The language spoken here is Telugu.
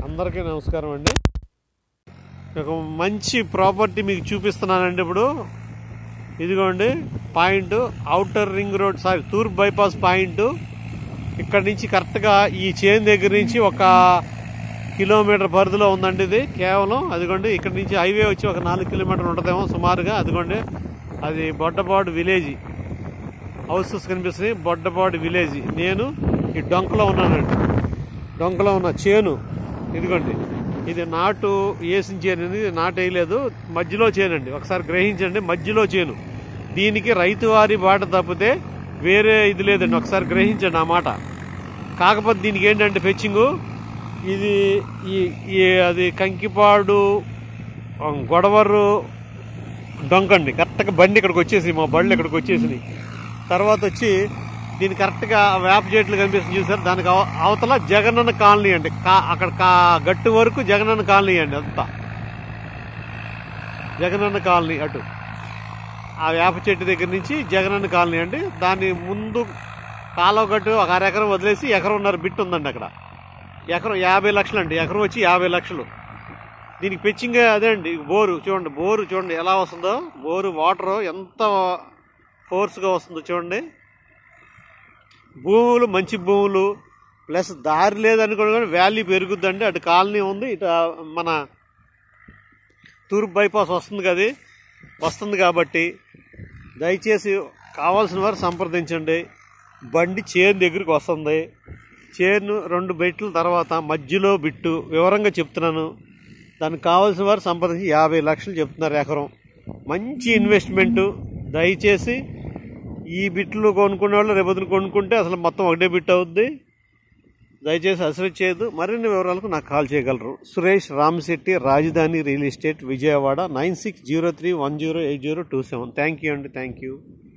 అందరికీ నమస్కారం అండి ఒక మంచి ప్రాపర్టీ మీకు చూపిస్తున్నానండి ఇప్పుడు ఇదిగోండి point outer ring road sorry తూర్పు బైపాస్ పాయింట్ ఇక్కడ నుంచి కరెక్ట్గా ఈ చేన్ దగ్గర నుంచి ఒక కిలోమీటర్ పరిధిలో ఉందండి ఇది కేవలం అదిగోండి ఇక్కడ నుంచి హైవే వచ్చి ఒక నాలుగు కిలోమీటర్లు ఉంటుందేమో సుమారుగా అదిగోండి అది బొడ్డపాడు విలేజ్ హౌసెస్ కనిపిస్తున్నాయి బొడ్డపాడు విలేజ్ నేను ఈ డొంకలో ఉన్నానండి డొంకలో ఉన్న చేను ఇదిగోండి ఇది నాటు వేసిన చేను ఇది నాటు వేయలేదు మధ్యలో చేను అండి ఒకసారి గ్రహించండి మధ్యలో చేను దీనికి రైతు వారి బాట తప్పితే వేరే ఇది లేదండి ఒకసారి గ్రహించండి ఆ మాట కాకపోతే దీనికి ఏంటంటే ఫెచ్చింగు ఇది ఈ ఈ అది కంకిపాడు ఆ, గొడవరు డొంకండి కరెక్ట్గా బండి ఇక్కడికి వచ్చేసి మా బళ్ళు ఇక్కడికి వచ్చేసినాయి తర్వాత వచ్చి దీని కరెక్ట్గా వేప చెట్లు కనిపిస్తుంది చూసారు దానికి అవ- అవతల జగనన్న కాలనీ అండి కా- అక్కడ కా గట్టు వరకు జగనన్న కాలనీ అండి అంతా జగనన్న కాలనీ అటు ఆ వేప చెట్టు దగ్గర నుంచి జగనన్న కాలనీ అండి దాని ముందు కాలువ గట్టు ఒక అర ఎకరం వదిలేసి ఎకరంన్నర బిట్ ఉందండి అక్కడ ఎకరం యాభై లక్షలు అండి ఎకరం వచ్చి యాభై లక్షలు దీనికి పెచ్చింగ్ అదే అండి బోరు చూడండి బోరు చూడండి ఎలా వస్తుందో బోరు వాటర్ ఎంత ఫోర్స్గా వస్తుందో చూడండి భూములు మంచి భూములు ప్లస్ దారి లేదనుకోండి కానీ వాల్యూ పెరుగుద్దండి అటు కాలనీ ఉంది ఇటు మన తూర్పు బైపాస్ వస్తుంది కదా వస్తుంది కాబట్టి దయచేసి కావాల్సిన వారు సంప్రదించండి బండి చేను దగ్గరికి వస్తుంది చేను రెండు బెట్ల తర్వాత మధ్యలో బిట్టు వివరంగా చెప్తున్నాను దానికి కావాల్సిన వారు సంప్రదించి యాభై లక్షలు చెప్తున్నారు ఎకరం మంచి ఇన్వెస్ట్మెంటు దయచేసి ఈ బిట్లు కొనుక్కునే వాళ్ళు రేపొద్దున కొనుక్కుంటే అసలు మొత్తం ఒకటే బిట్ అవుద్ది దయచేసి అసలు చేయదు మరిన్ని వివరాలకు నాకు కాల్ చేయగలరు Suresh Ramasetty Rajadhani real estate Vijayawada nine six zero three one zero eight zero two seven thank you అండి థ్యాంక్ యూ